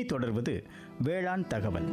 தொடர்வது வேளாண் தகவல்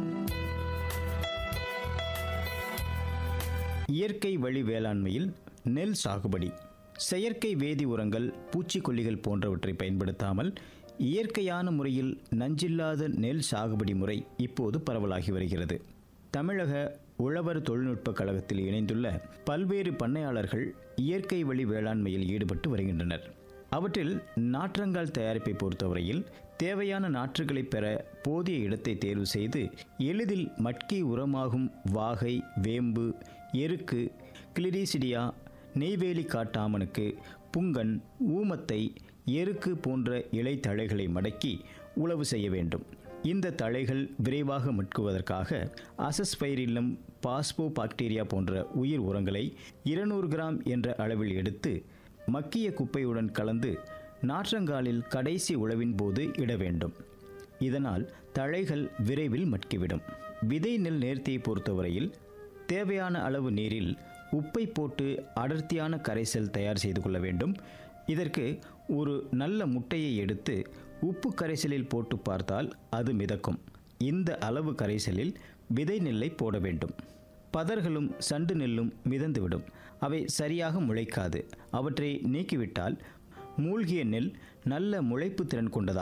இயற்கை வழி வேளாண்மையில் நெல் சாகுபடி செயற்கை வேதி உரங்கள் பூச்சிக்கொல்லிகள் போன்றவற்றை பயன்படுத்தாமல் இயற்கையான முறையில் நஞ்சில்லாத நெல் சாகுபடி முறை இப்போது பரவலாகி வருகிறது தமிழக உழவர் தொழில்நுட்ப கழகத்தில் இணைந்துள்ள பல்வேறு பண்ணையாளர்கள் இயற்கை வழி வேளாண்மையில் ஈடுபட்டு வருகின்றனர் அவற்றில் நாற்றங்கால் தயாரிப்பை பொறுத்தவரையில் தேவையான நாற்றுகளை பெற போதிய இடத்தை தேர்வு செய்து எளிதில் மட்கி உரமாகும் வாகை வேம்பு எருக்கு கிளிரிசிடியா நெய்வேலி காட்டாமனுக்கு புங்கன் ஊமத்தை எருக்கு போன்ற இலை தழைகளை மடக்கி உழவு செய்ய வேண்டும் இந்த தழைகள் விரைவாக மட்குவதற்காக அசஸ்பைரில்லம் பாஸ்போ பாக்டீரியா போன்ற உயிர் உரங்களை இருநூறு கிராம் என்ற அளவில் எடுத்து மக்கிய குப்பையுடன் கலந்து நாற்றங்காலில் கடைசி உழவின் போது இட வேண்டும் இதனால் தழைகள் விரைவில் மட்கிவிடும் விதை நெல் நேர்த்தியை பொறுத்தவரையில் தேவையான அளவு நீரில் உப்பை போட்டு அடர்த்தியான கரைசல் தயார் செய்து கொள்ள வேண்டும் இதற்கு ஒரு நல்ல முட்டையை எடுத்து உப்பு கரைசலில் போட்டு பார்த்தால் அது மிதக்கும் இந்த அளவு கரைசலில் விதை நெல்லை போட வேண்டும் பதர்களும் சண்டு நெல்லும் மிதந்துவிடும் அவை சரியாக முளைக்காது அவற்றை நீக்கிவிட்டால் மூழ்கிய நெல் நல்ல முளைப்பு திறன் கொண்டதாக